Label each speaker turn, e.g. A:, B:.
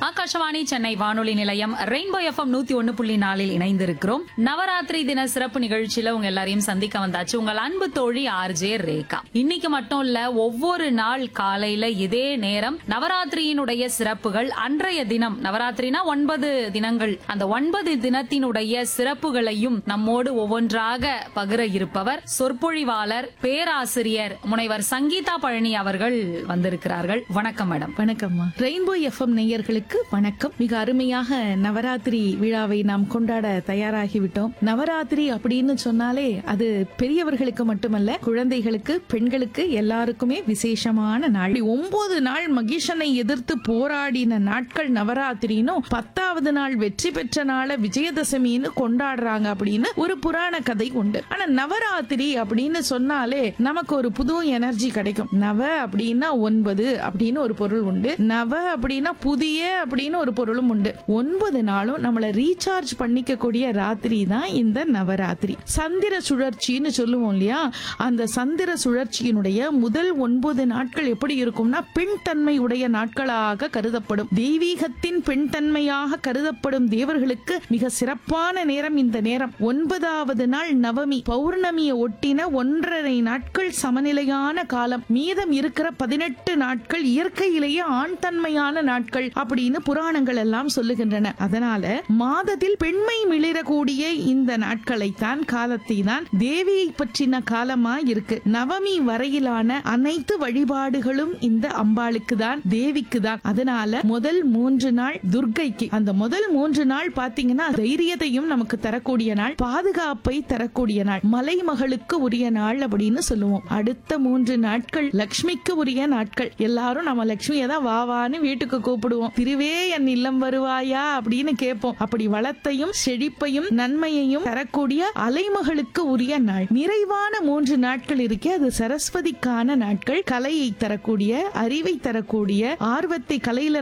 A: ஆகாஷவாணி சென்னை வானொலி நிலையம் rainbow FM நூத்தி ஒன்னு புள்ளி நாலில் இணைந்திருக்கிறோம் நவராத்திரி தின சிறப்பு நிகழ்ச்சியில உங்க எல்லாரையும் சந்திக்க வந்தாச்சு உங்கள் அன்பு தோழி ஆர்ஜே ரேகா இன்னைக்கு மட்டும் இல்ல ஒவ்வொரு நாள் காலையில இதே நேரம் நவராத்திரியினுடைய சிறப்புகள் அன்றைய தினம் நவராத்திரினா ஒன்பது தினங்கள் அந்த ஒன்பது தினத்தினுடைய சிறப்புகளையும் நம்மோடு ஒவ்வொன்றாக பகிர இருப்பவர் சொற்பொழிவாளர் பேராசிரியர் முனைவர் சங்கீதா பழனி அவர்கள் வந்திருக்கிறார்கள் வணக்கம் மேடம்
B: வணக்கம்மா ரெயின்போ எஃப்எம் நேயர்களுக்கு வணக்கம் மிக அருமையாக நவராத்திரி விழாவை நாம் கொண்டாட தயாராகிவிட்டோம் நவராத்திரி அப்படின்னு சொன்னாலே அது பெரியவர்களுக்கு மட்டுமல்ல குழந்தைகளுக்கு பெண்களுக்கு எல்லாருக்குமே விசேஷமான நாள் இப்படி ஒன்பது நாள் மகிஷனை எதிர்த்து போராடின நாட்கள் நவராத்திரினும் பத்தாவது நாள் வெற்றி பெற்ற நாள விஜயதசமின்னு கொண்டாடுறாங்க அப்படின்னு ஒரு புராண கதை உண்டு ஆனா நவராத்திரி அப்படின்னு சொன்னாலே நமக்கு ஒரு புது எனர்ஜி கிடைக்கும் நவ அப்படின்னா ஒன்பது அப்படின்னு ஒரு பொருள் உண்டு நவ அப்படின்னா புதிய அப்படின்னு ஒரு பொருளும் உண்டு ஒன்பது நாளும் நம்மள ரீசார்ஜ் பண்ணிக்க கூடிய ராத்திரி தான் இந்த நவராத்திரி சந்திர சுழற்சின்னு சொல்லுவோம் இல்லையா அந்த சந்திர சுழற்சியினுடைய முதல் ஒன்பது நாட்கள் எப்படி இருக்கும்னா பெண் தன்மை உடைய நாட்களாக கருதப்படும் தெய்வீகத்தின் பெண் தன்மையாக கருதப்படும் தேவர்களுக்கு மிக சிறப்பான நேரம் இந்த நேரம் ஒன்பதாவது நாள் நவமி பௌர்ணமியை ஒட்டின ஒன்றரை நாட்கள் சமநிலையான காலம் மீதம் இருக்கிற பதினெட்டு நாட்கள் இயற்கையிலேயே ஆண் தன்மையான நாட்கள் அப்படின்னு புராணங்கள் எல்லாம் சொல்லுகின்றன அதனால மாதத்தில் பெண்மை மிளிரக்கூடிய இந்த நாட்களை தான் காலத்தை தான் தேவியை பற்றின காலமா இருக்கு நவமி வரையிலான அனைத்து வழிபாடுகளும் இந்த அம்பாளுக்கு தான் தேவிக்கு தான் அதனால முதல் மூன்று நாள் துர்க்கைக்கு அந்த முதல் மூன்று நாள் பாத்தீங்கன்னா தைரியத்தையும் நமக்கு தரக்கூடிய நாள் பாதுகாப்பை தரக்கூடிய நாள் மலைமகளுக்கு உரிய நாள் அப்படின்னு சொல்லுவோம் அடுத்த மூன்று நாட்கள் லக்ஷ்மிக்கு உரிய நாட்கள் எல்லாரும் நம்ம லக்ஷ்மியை தான் வா வான்னு வீட்டுக்கு கூப்பிடுவோம் திருவே என் இல்லம் வருவாயா அப்படின்னு கேட்போம் அப்படி வளத்தையும் செழிப்பையும் நன்மையையும் தரக்கூடிய அலைமகளுக்கு உரிய நாள் நிறைவான மூன்று நாட்கள் இருக்கே அது சரஸ்வதிக்கான நாட்கள் கலையை தரக்கூடிய அறிவை தரக்கூடிய ஆர்வத்தை கலையில